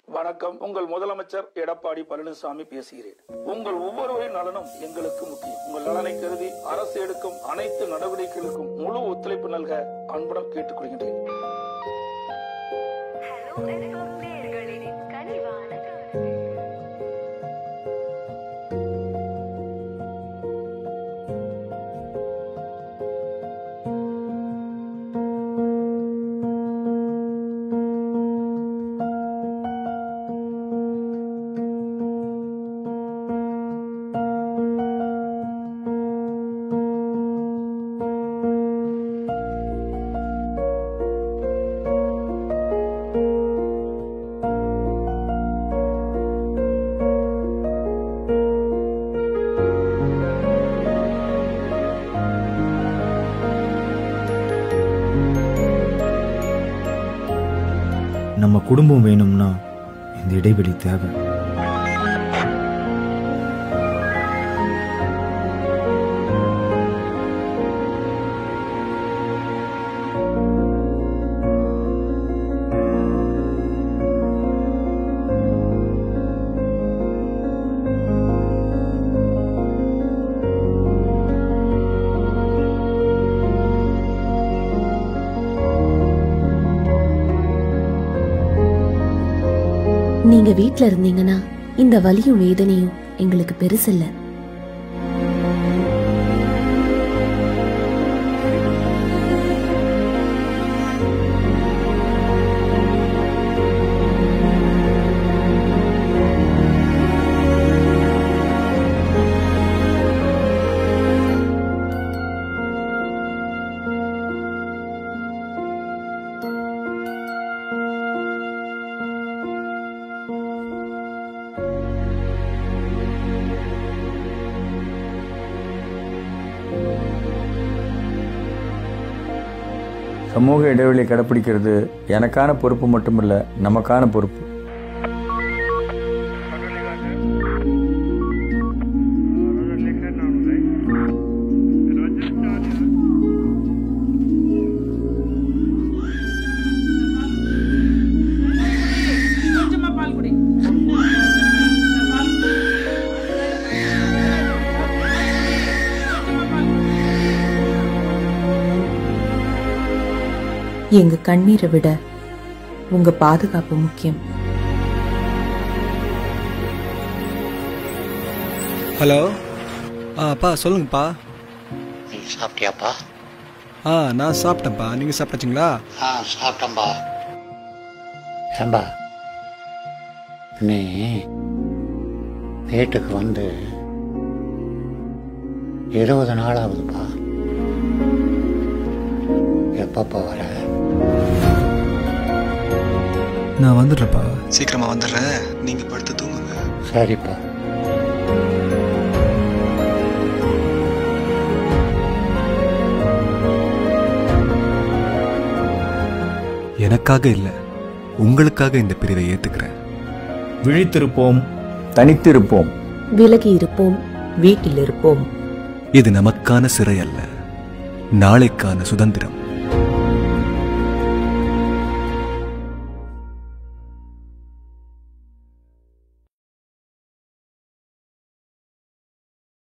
வணக்கம் உங்கள் முதலமைச்சர் எடப்பாடி பழனிசாமி பேசுகிறேன் உங்கள் ஒவ்வொருவரின் நலனும் எங்களுக்கு முக்கியம் உங்கள் நலனை கருதி அரசு எடுக்கும் அனைத்து நடவடிக்கைகளுக்கும் முழு ஒத்துழைப்பு நல்க அன்புடன் கேட்டுக்கொள்கின்றேன் ஹலோ எஃப்எம் நேயர்களின் கனிவான கவனத்திற்கு நம்ம குடும்பம் வேணும்னா இந்த இடைவெளி தேவை நீங்க வீட்ல இருந்தீங்கன்னா இந்த வலியும் வேதனையும் எங்களுக்கு பெருசில்ல சமூக இடைவெளி கடைப்பிடிக்கிறது எனக்கான பொறுப்பு மட்டுமில்ல நமக்கான பொறுப்பு எங்க கண்ணீரை விட உங்க பாதுகாப்பு முக்கியம் ஹலோ ஆ அப்பா சொல்லுங்கப்பா நீ சாப்பிட்டியாப்பா ஆ நான் சாப்பிட்டேன்ப்பா நீங்கள் சாப்பிட்டாச்சுங்களா ஆ சாப்பிட்டேன்பா ஏம்பா நீ வீட்டுக்கு வந்து இருபது நாள் ஆகுதுப்பா எப்பப்பா வர நான் வந்துடுறேப்பா சீக்கிரமா வந்துடுறேன் நீங்கள் படுத்து தூங்குங்க சரிப்பா எனக்காக இல்லை உங்களுக்காக இந்த பிரிவை ஏத்துக்கிறேன் விழித்திருப்போம் தனித்திருப்போம் விலகி இருப்போம் வீட்டில் இருப்போம் இது நமக்கான சிறை அல்ல நாளைக்கான சுதந்திரம்